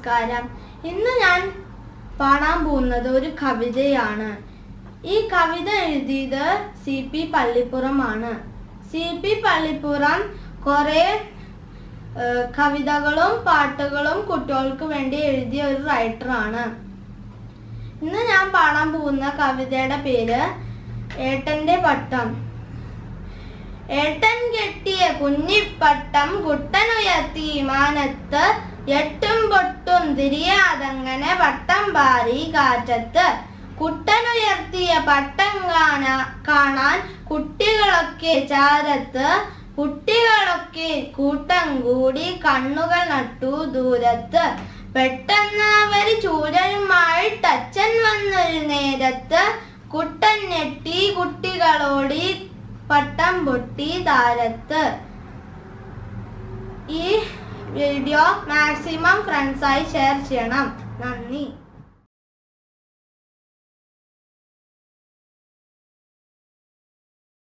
നമസ്കാരം ഇന്ന് ഞാൻ പാടാൻ പോകുന്നത് ഒരു കവിതയാണ് ഈ കവിത എഴുതിയത് സി പി പള്ളിപ്പുറമാണ് സി പി പള്ളിപ്പുറം കുറെ കവിതകളും പാട്ടുകളും കുട്ടികൾക്ക് വേണ്ടി എഴുതിയ ഒരു റൈറ്ററാണ് ഇന്ന് ഞാൻ പാടാൻ പോകുന്ന കവിതയുടെ പേര് ഏട്ടന്റെ പട്ടം ഏട്ടൻ കെട്ടിയ കുഞ്ഞിപ്പട്ടം കുട്ടനുയർത്തി മാനത്ത് എട്ടും പൊട്ടും തിരിയാതങ്ങനെ പട്ടം പാറി കാറ്റത്ത് കുട്ടനുയർത്തിയ പട്ടം കാണാ കാണാൻ കുട്ടികളൊക്കെ ചാരത്ത് കുട്ടികളൊക്കെ കൂട്ടം കൂടി കണ്ണുകൾ നട്ടു ദൂരത്ത് പെട്ടെന്ന് അവർ ചൂരനുമായിട്ട് അച്ഛൻ വന്നൊരു നേരത്ത് കുട്ടൻ ഞെട്ടി കുട്ടികളോടി പട്ടം പൊട്ടി താരത്ത് ഈ വീഡിയോ മാക്സിമം ഫ്രണ്ട്സായി ഷെയർ ചെയ്യണം നന്ദി